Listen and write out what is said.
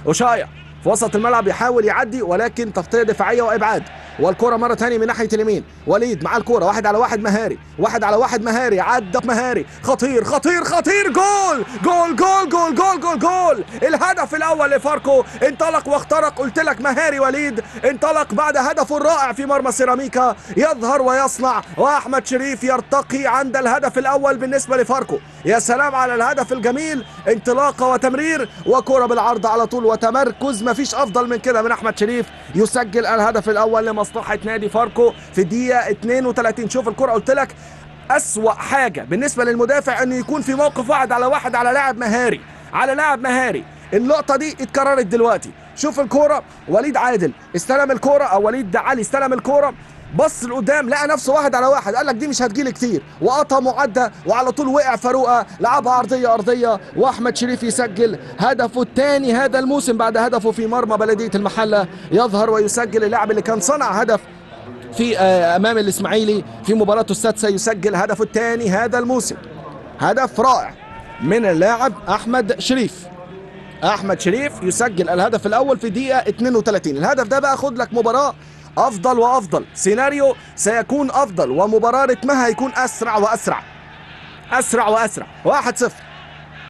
أشايا في وسط الملعب يحاول يعدي ولكن تغطية دفاعية وإبعاد والكرة مرة تانية من ناحية اليمين وليد مع الكرة واحد على واحد مهاري واحد على واحد مهاري عدى مهاري خطير خطير خطير جول جول جول جول جول جول جول الهدف الأول لفاركو انطلق واخترق قلت لك مهاري وليد انطلق بعد هدفه الرائع في مرمى سيراميكا يظهر ويصنع وأحمد شريف يرتقي عند الهدف الأول بالنسبة لفاركو يا سلام على الهدف الجميل انطلاقة وتمرير وكرة بالعرض على طول وتمركز مفيش أفضل من كده من أحمد شريف يسجل الهدف الأول لمصلحة نادي فاركو في الدقيقة 32 شوف الكرة قلت لك أسوأ حاجة بالنسبة للمدافع إنه يكون في موقف واحد على واحد على لاعب مهاري على لاعب مهاري اللقطة دي اتكررت دلوقتي شوف الكرة وليد عادل استلم الكرة أو وليد علي استلم الكرة بص لقدام لقى نفسه واحد على واحد قال لك دي مش هتجيلي كتير وقطع معدى وعلى طول وقع فاروقه لعبها عرضيه ارضيه واحمد شريف يسجل هدفه الثاني هذا الموسم بعد هدفه في مرمى بلديه المحله يظهر ويسجل اللاعب اللي كان صنع هدف في آه، امام الاسماعيلي في مباراته السادسه يسجل هدفه الثاني هذا الموسم هدف رائع من اللاعب احمد شريف احمد شريف يسجل الهدف الاول في دقيقه 32 الهدف ده بقى خد لك مباراه افضل وافضل سيناريو سيكون افضل ومباراه رتمها هيكون اسرع واسرع اسرع واسرع 1-0